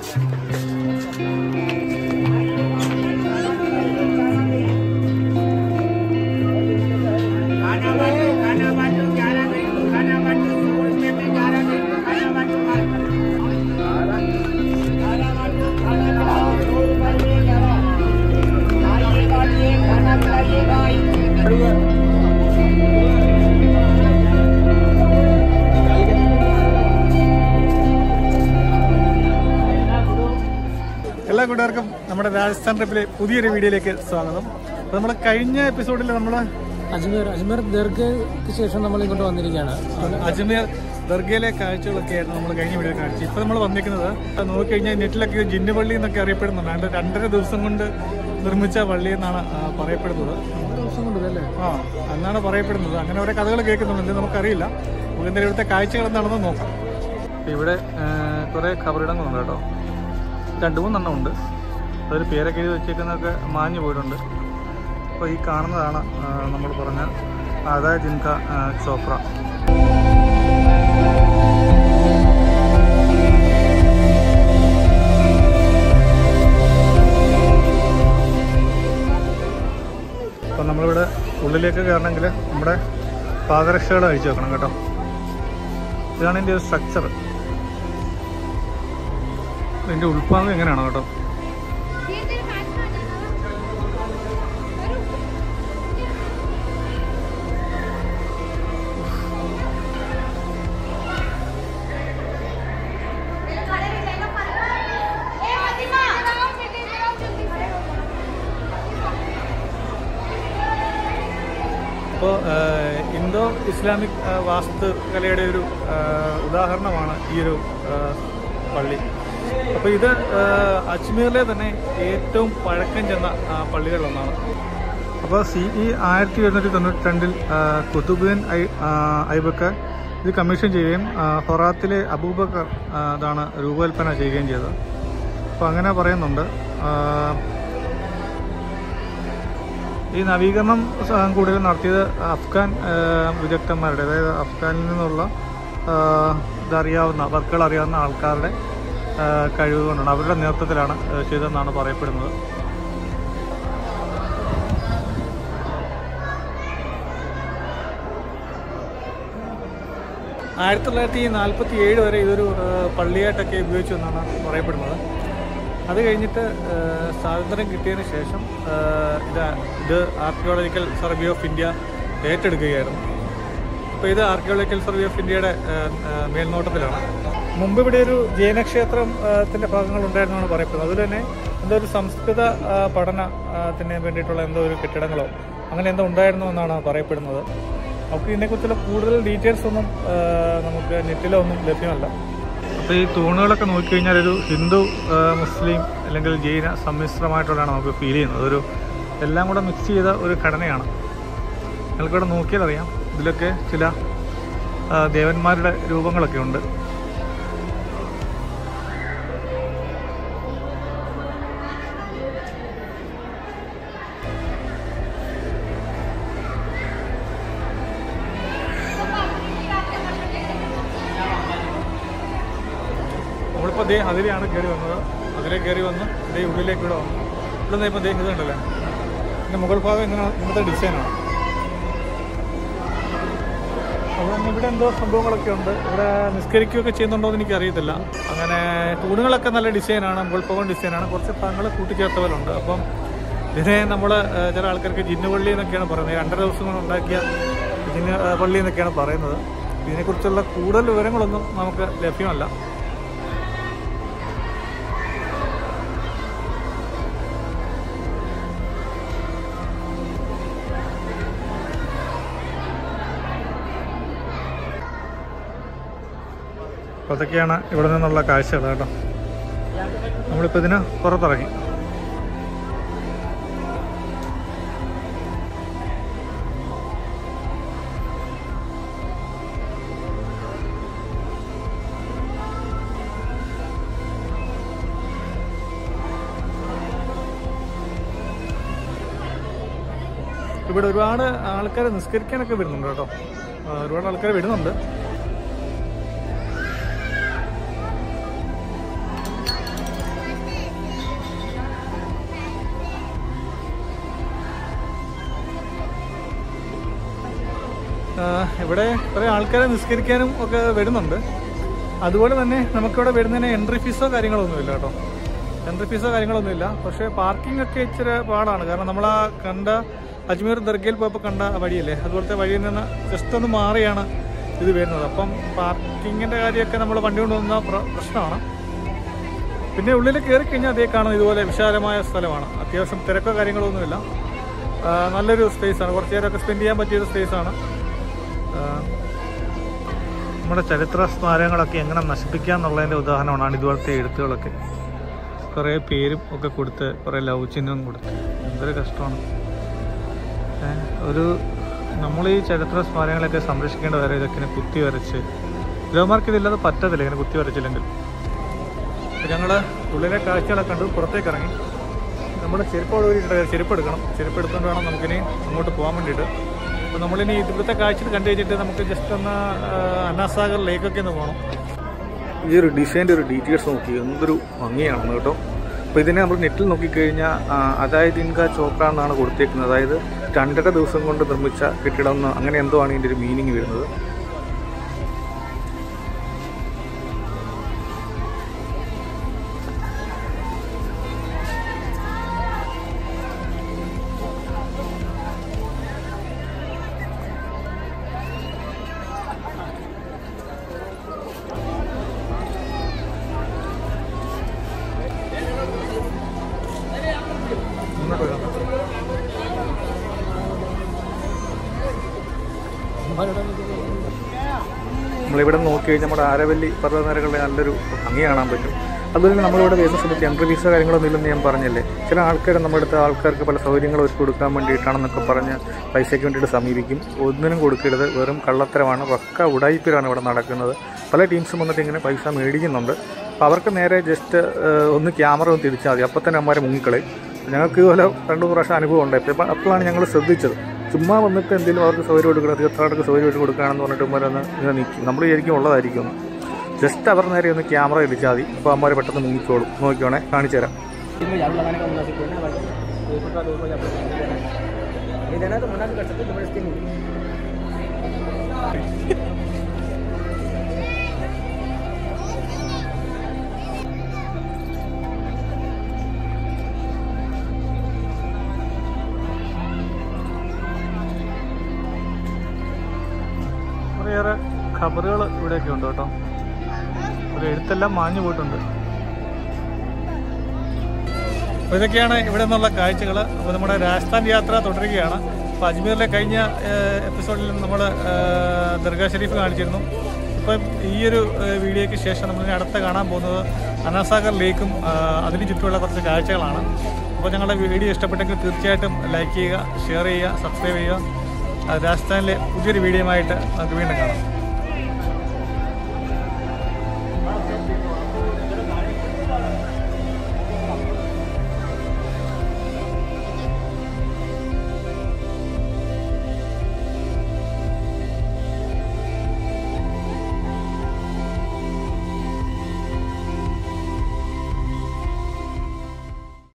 खाना बांटो खाना बांटो ग्यारह मिनट को खाना बांटो सूरज में भी ग्यारह मिनट को खाना बांटो खाना बांटो खाना बांटो सौ रुपए में ग्यारह आइए बांटिए खाना खिलाइएगा എല്ലാ കൂട്ടുകാർക്കും നമ്മുടെ രാജസ്ഥാൻ ട്രിപ്പിലെ പുതിയൊരു വീഡിയോയിലേക്ക് സ്വാഗതം അപ്പോൾ നമ്മൾ കഴിഞ്ഞ എപ്പിസോഡിൽ നമ്മൾ അജ്മീർ അജ്മീർ ദീർഘയ്ക്ക് ശേഷം നമ്മൾ ഇങ്ങോട്ട് വന്നിരിക്കുകയാണ് അജ്മീർ ദർഗയിലെ കാഴ്ചകളൊക്കെ ആയിരുന്നു നമ്മൾ കഴിഞ്ഞ വീഡിയോ കാണിച്ചു ഇപ്പോൾ നമ്മൾ വന്നിരിക്കുന്നത് അത് നോക്കിക്കഴിഞ്ഞാൽ നെറ്റിലൊക്കെ ജിന്നു പള്ളി എന്നൊക്കെ അറിയപ്പെടുന്നുണ്ട് അതിൻ്റെ രണ്ടര ദിവസം കൊണ്ട് നിർമ്മിച്ച പള്ളി എന്നാണ് ആ, പറയപ്പെടുന്നത് ദിവസം കൊണ്ട് അല്ലേ ആ എന്നാണ് പറയപ്പെടുന്നത് അങ്ങനെ ഓരോ കഥകൾ കേൾക്കുന്നുണ്ട് നമുക്കറിയില്ല നമുക്ക് എന്തായാലും ഇവിടുത്തെ കാഴ്ചകൾ എന്താണെന്ന് നോക്കാം ഇവിടെ കുറേ ഖബറിടങ്ങളുണ്ട് കേട്ടോ രണ്ട് മൂന്നെണ്ണം ഉണ്ട് അതിൽ പേരൊക്കെ എഴുതി വെച്ചേക്കുന്നതൊക്കെ മാഞ്ഞു പോയിട്ടുണ്ട് അപ്പോൾ ഈ കാണുന്നതാണ് നമ്മൾ പറഞ്ഞ ആദായ ജിൻക ആ, ചോപ്ര അപ്പം നമ്മളിവിടെ ഉള്ളിലേക്ക് കയറണമെങ്കിൽ നമ്മുടെ പാദരക്ഷകൾ അഴിച്ചു വെക്കണം കേട്ടോ ഇതാണ് ഇതിൻ്റെ ഒരു സ്ട്രക്ചർ ഇതിൻ്റെ ഉൾഭാഗം എങ്ങനെയാണോ കേട്ടോ धीरे धीरे पास में आ जाना करो ए मदीना जल्दी जाओ जल्दी അപ്പോൾ ഇന്തോ ഇസ്ലാമിക് ആ, വാസ്തുകലയുടെ ഒരു ആ, ഉദാഹരണമാണ് ഈ ഒരു ആ, പള്ളി അപ്പോൾ ഇത് ആ, അജ്മീറിലെ തന്നെ ഏറ്റവും പഴക്കം ചെന്ന ആ, പള്ളികളിലൊന്നാണ് അപ്പോൾ സി ഇ ആയിരത്തി എഴുന്നൂറ്റി തൊണ്ണൂറ്റി രണ്ടിൽ കുത്തുബുദ്ദീൻ ഐ ആ, ഐബക്കർ ഇത് കമ്മീഷൻ ചെയ്യുകയും ആ, ഹൊറാത്തിലെ അബൂബക്കർ ആ, ഇതാണ് രൂപകൽപ്പന ചെയ്യുകയും ചെയ്തത് അപ്പോൾ അങ്ങനെ പറയുന്നുണ്ട് ആ, ഈ നവീകരണം സ- കൂടുതൽ നടത്തിയത് അഫ്ഗാൻ ആ, വിദഗ്ധന്മാരുടെ അതായത് അഫ്ഗാനിൽ നിന്നുള്ള ആ, ഇതറിയാവുന്ന വർക്കുകൾ അറിയാവുന്ന ആൾക്കാരുടെ ആ, കഴിവ് കൊണ്ടാണ് അവരുടെ നേതൃത്വത്തിലാണ് ആ, ചെയ്തതെന്നാണ് പറയപ്പെടുന്നത് ആയിരത്തി തൊള്ളായിരത്തി നാൽപ്പത്തി ഏഴ് വരെ ഇതൊരു ആ, പള്ളിയായിട്ടൊക്കെ ഉപയോഗിച്ചു എന്നാണ് പറയപ്പെടുന്നത് അത് കഴിഞ്ഞിട്ട് ആ, സ്വാതന്ത്ര്യം കിട്ടിയതിന് ശേഷം ആ, ഇത് ഇത് ആർക്കിയോളജിക്കൽ സർവേ ഓഫ് ഇന്ത്യ ഏറ്റെടുക്കുകയായിരുന്നു അപ്പോൾ ഇത് ആർക്കിയോളജിക്കൽ സർവേ ഓഫ് ഇന്ത്യയുടെ ആ, ആ, മേൽനോട്ടത്തിലാണ് മുമ്പ് ഇവിടെ ഒരു ജൈനക്ഷേത്രത്തിൻ്റെ ഭാഗങ്ങൾ ഉണ്ടായിരുന്നാണ് പറയപ്പെടുന്നത് അതിൽ തന്നെ എന്തോ ഒരു സംസ്കൃത ആ, പഠനത്തിന് വേണ്ടിയിട്ടുള്ള എന്തോ ഒരു കെട്ടിടങ്ങളോ അങ്ങനെ എന്തോ ഉണ്ടായിരുന്നു എന്നാണ് പറയപ്പെടുന്നത് നമുക്ക് ഇതിനെക്കുറിച്ചുള്ള കൂടുതൽ ഡീറ്റെയിൽസ് ഒന്നും ആ, നമുക്ക് നെറ്റിലൊന്നും ലഭ്യമല്ല അപ്പോൾ ഈ തൂണുകളൊക്കെ നോക്കിക്കഴിഞ്ഞാൽ ഒരു ഹിന്ദു ആ, മുസ്ലിം അല്ലെങ്കിൽ ജൈന സമ്മിശ്രമായിട്ടുള്ളതാണ് നമുക്ക് ഫീൽ ചെയ്യുന്നത് ഒരു എല്ലാം കൂടെ മിക്സ് ചെയ്ത ഒരു ഘടനയാണ് നിങ്ങൾക്കിവിടെ നോക്കിയാലറിയാം ഇതിലൊക്കെ ചില ആ, ദേവന്മാരുടെ രൂപങ്ങളൊക്കെ ഉണ്ട് നമ്മളിപ്പോൾ ദേ അതിലെയാണ് കയറി വന്നത് അതിലെ കയറി വന്ന് ദേ ഉള്ളിലേക്ക് ഇവിടെ വന്നു ഇവിടെ നിന്ന് ഇപ്പോൾ ദേ ഇത് കണ്ടല്ലേ ഇതിൻ്റെ മുകൾ ഭാഗം ഇങ്ങനെ ഇന്നത്തെ ഡിസൈനാണ് അപ്പം ഇവിടെ എന്തോ സംഭവങ്ങളൊക്കെ ഉണ്ട് ഇവിടെ നിസ്കരിക്കുകയൊക്കെ ചെയ്യുന്നുണ്ടോ എന്ന് എനിക്ക് അറിയത്തില്ല അങ്ങനെ തൂണുകളൊക്കെ നല്ല ഡിസൈനാണ് മുകൾ ഭാഗം ഡിസൈനാണ് കുറച്ച് ഭാഗങ്ങൾ കൂട്ടിച്ചേർത്ത പോലെ ഉണ്ട് അപ്പം ഇതിനെ നമ്മൾ ചില ആൾക്കാർക്ക് ജിന്നുപള്ളി എന്നൊക്കെയാണ് പറയുന്നത് ഈ രണ്ടര ദിവസം കൊണ്ട് ഉണ്ടാക്കിയ ജിന്ന് ആ, പള്ളി എന്നൊക്കെയാണ് പറയുന്നത് ഇതിനെക്കുറിച്ചുള്ള കൂടുതൽ വിവരങ്ങളൊന്നും നമുക്ക് ലഭ്യമല്ല അപ്പോൾ അതൊക്കെയാണ് ഇവിടെ നിന്നുള്ള കാഴ്ചകൾ കേട്ടോ നമ്മളിപ്പോൾ ഇതിന് പുറത്തിറങ്ങി ഇവിടെ ഒരുപാട് ആൾക്കാർ നിസ്കരിക്കാനൊക്കെ വരുന്നുണ്ട് കേട്ടോ ആ, ഒരുപാട് ആൾക്കാർ വരുന്നുണ്ട് ആ, ഇവിടെ കുറേ ആൾക്കാരെ നിസ്കരിക്കാനും ഒക്കെ വരുന്നുണ്ട് അതുപോലെ തന്നെ നമുക്കിവിടെ വരുന്നതിന് എൻട്രി ഫീസോ കാര്യങ്ങളൊന്നുമില്ല കേട്ടോ എൻട്രി ഫീസോ കാര്യങ്ങളൊന്നുമില്ല പക്ഷേ പാർക്കിംഗ് ഒക്കെ ഇച്ചിരി പാടാണ് കാരണം നമ്മൾ ആ കണ്ട അജ്മീർ ദർഗയിൽ പോയപ്പോൾ കണ്ട ആ വഴിയല്ലേ അതുപോലത്തെ വഴിയിൽ നിന്ന് ജസ്റ്റ് ഒന്ന് മാറിയാണ് ഇത് വരുന്നത് അപ്പം പാർക്കിങ്ങിൻ്റെ കാര്യമൊക്കെ നമ്മൾ വണ്ടി കൊണ്ടുവന്ന പ്ര- പ്രശ്നമാണ് പിന്നെ ഉള്ളിൽ കയറി കഴിഞ്ഞാൽ അതേ കാണുന്ന ഇതുപോലെ വിശാലമായ സ്ഥലമാണ് അത്യാവശ്യം തിരക്കോ കാര്യങ്ങളൊന്നുമില്ല ആ, നല്ലൊരു സ്പേസാണ് കുറച്ച് നേരമൊക്കെ സ്പെൻഡ് ചെയ്യാൻ പറ്റിയൊരു സ്പേസാണ് നമ്മുടെ ചരിത്ര സ്മാരകങ്ങളൊക്കെ എങ്ങനെ നശിപ്പിക്കുക എന്നുള്ളതിൻ്റെ ഉദാഹരണമാണ് ഇതുപോലത്തെ എഴുത്തുകളൊക്കെ കുറേ പേരും ഒക്കെ കൊടുത്ത് കുറേ ലവ് ചിഹ്നവും കൊടുത്ത് എന്തൊരു കഷ്ടമാണ് ഏ, ഒരു നമ്മൾ ഈ ചരിത്ര സ്മാരകങ്ങളൊക്കെ സംരക്ഷിക്കേണ്ട വരെ ഇതൊക്കെ ഇങ്ങനെ കുത്തി വരച്ച് ഗ്രോമാർക്ക് ഇതില്ലാതെ പറ്റത്തില്ല ഇങ്ങനെ കുത്തി വരച്ചില്ലെങ്കിൽ ഞങ്ങൾ ഉള്ളിലെ കാഴ്ചകളൊക്കെ കണ്ടു പുറത്തേക്ക് ഇറങ്ങി നമ്മുടെ ചെരുപ്പ് അവിടെ ഒരു ചെരുപ്പ് എടുക്കണം ചെരുപ്പ് എടുത്തുകൊണ്ട് വേണം നമുക്കിനി അങ്ങോട്ട് പോകാൻ വേണ്ടിയിട്ട് അപ്പോൾ നമ്മളിനി ഇവിടുത്തെ കാഴ്ച കണ്ടു കഴിഞ്ഞിട്ട് നമുക്ക് ജസ്റ്റ് ഒന്ന് ആ, അന്നാസാഗർ ലേക്കൊക്കെ ഒന്ന് പോകണം ഈ ഒരു ഡിസൈൻ്റെ ഒരു ഡീറ്റെയിൽസ് നോക്കി എന്തൊരു ഭംഗിയാണെന്ന് കേട്ടോ അപ്പോൾ ഇതിനെ നമ്മൾ നെറ്റിൽ നോക്കിക്കഴിഞ്ഞാൽ അതായത് ഇൻക ചോപ്ര എന്നാണ് കൊടുത്തേക്കുന്നത് അതായത് രണ്ടര ദിവസം കൊണ്ട് നിർമ്മിച്ച കെട്ടിടം എന്ന് അങ്ങനെ എന്തോ ആണ് ഇതിൻ്റെ ഒരു മീനിങ് വരുന്നത് ഇങ്ങോട്ട് വരാം. നമ്മളിവിടെ നോക്കി കഴിഞ്ഞാൽ നമ്മുടെ ആരവല്ലി പർവ്വതനിരകളുടെ നല്ലൊരു ഭംഗി കാണാൻ പറ്റും അതുപോലെ നമ്മളിവിടെ വരുന്ന സമയത്ത് എൻട്രി ഫീസോ കാര്യങ്ങളൊന്നും ഇല്ലെന്ന് ഞാൻ പറഞ്ഞല്ലേ ചില ആൾക്കാർ നമ്മുടെ അടുത്ത ആൾക്കാർക്ക് പല സൗകര്യങ്ങൾ ഒരുക്കി കൊടുക്കാൻ വേണ്ടിയിട്ടാണെന്നൊക്കെ പറഞ്ഞ് പൈസയ്ക്ക് വേണ്ടിയിട്ട് സമീപിക്കും ഒന്നിനും കൊടുക്കരുത് വെറും കള്ളത്തരമാണ് പക്ക ഉടായിപ്പിലാണ് ഇവിടെ നടക്കുന്നത് പല ടീംസും വന്നിട്ട് ഇങ്ങനെ പൈസ മേടിക്കുന്നുണ്ട് അപ്പോൾ അവർക്ക് നേരെ ജസ്റ്റ് ഒന്ന് ക്യാമറ ഒന്ന് തിരിച്ചാൽ മതി അപ്പോൾ തന്നെ അമ്മമാരെ മുങ്ങിക്കളയും ഞങ്ങൾക്ക് ഇതുപോലെ രണ്ട് മൂന്ന് പ്രാവശ്യം അനുഭവം ഉണ്ടായി അപ്പോൾ അപ്പോഴാണ് ഞങ്ങൾ ശ്രദ്ധിച്ചത് ചുമ്മാ വന്നിട്ട് എന്തെങ്കിലും അവർക്ക് സൗകര്യം കൊടുക്കുക തീർത്ഥാടകർക്ക് സൗകര്യം എടുത്ത് കൊടുക്കുകയാണെന്ന് പറഞ്ഞിട്ട് ഇവരൊന്ന് ഇങ്ങനെ നിൽക്കും നമ്മൾ ശരിക്കും ഉള്ളതായിരിക്കും ജസ്റ്റ് അവർ നേരെ ഒന്ന് ക്യാമറ ഇടിച്ചാൽ മതി അപ്പോൾ അമ്മമാരെ പെട്ടെന്ന് മുങ്ങിക്കോളും നോക്കിക്കോണേ കാണിച്ചു തരാം इसमें झाड़ू लगाने का मुनासिब है ना भाई एक रुपया दो रुपया आपको नहीं देना है। नहीं देना है तो मना भी कर सकते हो, जबरदस्ती नहीं കുറേയേറെ ഖബറുകൾ ഇവിടെയൊക്കെ ഉണ്ട് കേട്ടോ ഒരു എഴുത്തെല്ലാം മാഞ്ഞു പോയിട്ടുണ്ട് അപ്പോൾ ഇതൊക്കെയാണ് ഇവിടെ നിന്നുള്ള കാഴ്ചകൾ അപ്പോൾ നമ്മുടെ രാജസ്ഥാൻ യാത്ര തുടരുകയാണ് അപ്പോൾ അജ്മീറിലെ കഴിഞ്ഞ എപ്പിസോഡിൽ നമ്മൾ ദർഗാ ഷെരീഫ് കാണിച്ചിരുന്നു ഇപ്പം ഈ ഒരു ഏഹ്, വീഡിയോയ്ക്ക് ശേഷം നമ്മൾ ഇനി അടുത്ത കാണാൻ പോകുന്നത് അനാസാഗർ ലേക്കും ആ, അതിന് ചുറ്റുമുള്ള കുറച്ച് കാഴ്ചകളാണ് അപ്പോൾ ഞങ്ങളുടെ വീഡിയോ ഇഷ്ടപ്പെട്ടെങ്കിൽ തീർച്ചയായിട്ടും ലൈക്ക് ചെയ്യുക ഷെയർ ചെയ്യുക സബ്സ്ക്രൈബ് ചെയ്യുക ആ, രാജസ്ഥാനിലെ പുതിയൊരു വീഡിയോയുമായിട്ട് നമുക്ക് വീണ്ടും കാണാം